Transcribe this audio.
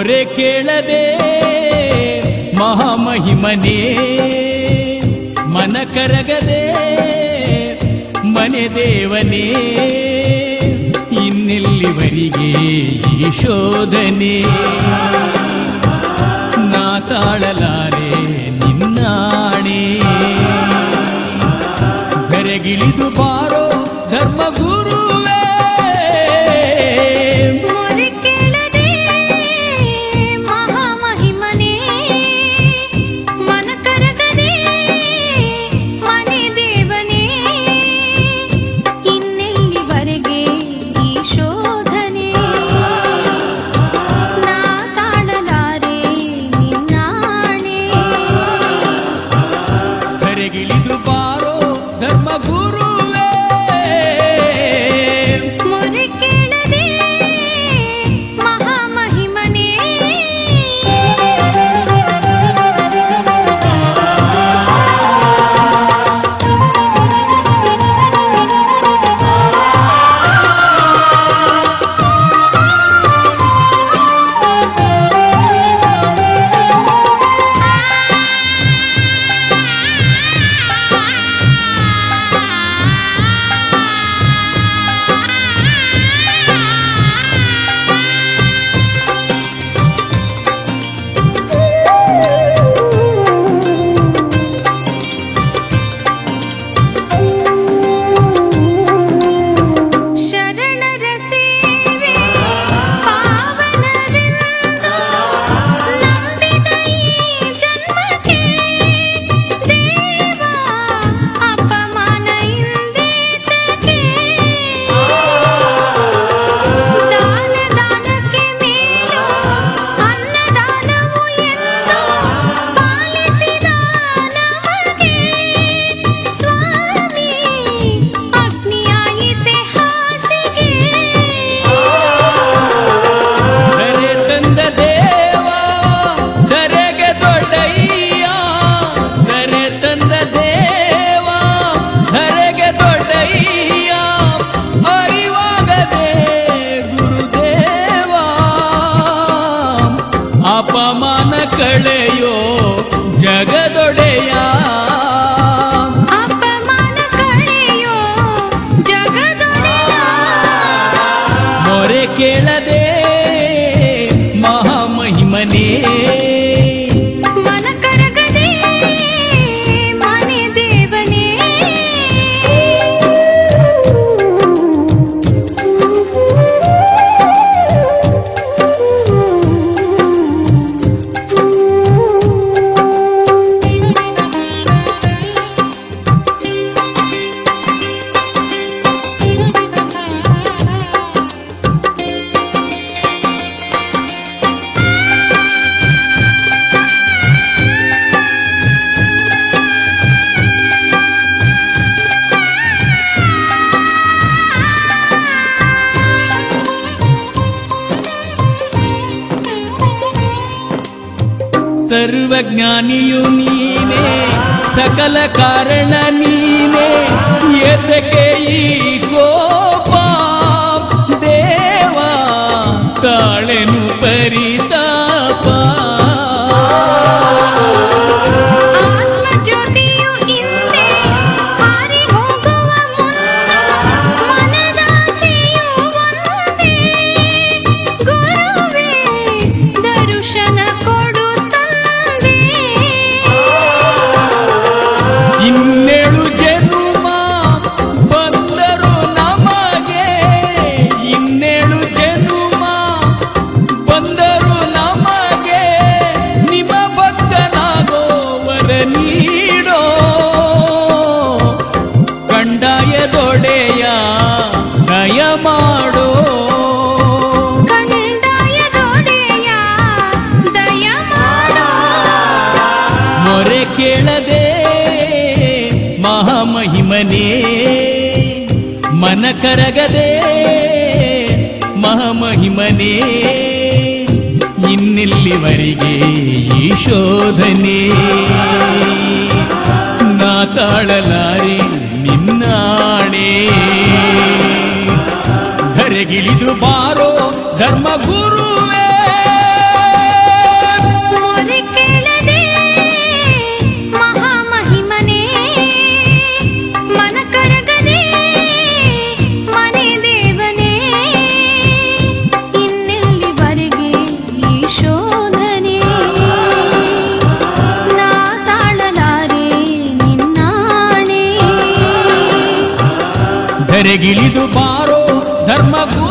ಮೊರೆ ಕೇಳದೆ ಮಹಾಮಹಿಮನೇ ಮನ ಕರಗದೆ ಮನೆ ದೇವನೇ ಇನ್ನೆಲ್ಲಿವರಿಗೆ ಈ ಶೋಧನೆ ನಾ ತಾಳಲಾರೆ ನಿನ್ನಾಣೆ ಧರೆಗಿಳಿದು ಬಾರೋ ಧರ್ಮಗುರುವೇ ಮೊರೆ ಕೇಳದೆ ಮಹಾಮಹಿಮನೇ ಮನ ಕರಗದೆ ಮನೆ ದೇವನೇ ಇನ್ನೆಲ್ಲಿವರೆಗೆ ಈ ಶೋಧನೆ ನಾ ತಾಳಲಾರೆ ನಿನ್ನಾಣೆ ಧರೆಗಿಳಿದು ಬಾರೋ ಧರ್ಮಗುರುವೇ ಮೊರೆ ಕೇಳದೆ ಮಹಾಮಹಿಮನೇ ಶರಣರ ಸೇವೆ ಪಾವನವೆಂದು ನಂಬಿದ ಈ ಜನ್ಮಕ್ಕೆ ದೇವ ಅಪಮಾನ ಇಂದೇತಕ್ಕೆ ದಾನ ದಾನಕ್ಕೆ ಮೇಲು ಅನ್ನದಾನವು ಎಂದು ಪಾಲಿಸಿದ ನಮಗೆ ಸ್ವಾಮಿ ಅಗ್ನಿಯಾಯಿತೆ ಹಾಸಿಗೆ ಧರೆ ತಂದ ದೇವ ಧರೆಗೆ ದೊಡ್ಡಯ್ಯ ಧರೆ ತಂದ ದೇವ ಧರೆಗೆ ದೊಡ್ಡಯ್ಯ ಅರಿವಾಗದೆ ಗುರುದೇವ ಅಪಮಾನ ಕಳೆಯೋ ಜಗದೊಡೆಯ ಅಪಮಾನ ಕಳೆಯೋ ಜಗದೊಡೆಯ ಮೊರೆ ಕೇಳದೆ ಮಹಾಮಹಿಮನೇ ಮನ ಕರಗದೆ ಮನೆ ದೇವನೇ ಸರ್ವಜ್ಞಾನಿಯು ನೀನೇ ಸಕಲ ಕಾರಣ ನೀನೇ ಎದಕ್ಕೆ ಈ ಕೋಪ ದೇವ ತಾಳೆನು ಪರಿತಾಪ ಆತ್ಮಜ್ಯೋತಿಯು ಹಿಂದೆ ಹಾರಿ ಹೋಗುವ ಮುನ್ನ ಮನದಾಸೆಯು ಒಂದೇ ಗುರುವೇ ದರ್ಶನ ಕೊಡು ತಂದೆ ಇನ್ನೇಳು ಜನುಮ ಬಂದರು ನಮಗೆ ಇನ್ನೇಳು ಜನುಮ ಬಂದರು ನಮಗೆ ನಿಮ್ಮ ಭಕ್ತನಾಗೋವರ ನೀಡೋ ಕಂಡಾಯದೊಡೆಯ ದಯ ಮಾಡೋ ಕಂದಾಯದೊಡೆಯ ದಯ ಮಾಡೋ ಮೊರೆ ಕೇಳದೆ ಮಹಾಮಹಿಮನೇ ಮನ ಕರಗದೆ ಮಹಾಮಹಿಮನೇ ಇನ್ನೆಲ್ಲಿವರೆಗೆ ಈ ಶೋಧನೆ ನಾ ತಾಳಲಾರೆ ನಿನ್ನಾಣೆ ಧರೆಗಿಳಿದು ಬಾರೋ ಧರ್ಮ ಗುರುವೇ ಧರೆಗಿಳಿದು ಬಾರೋ ಧರ್ಮ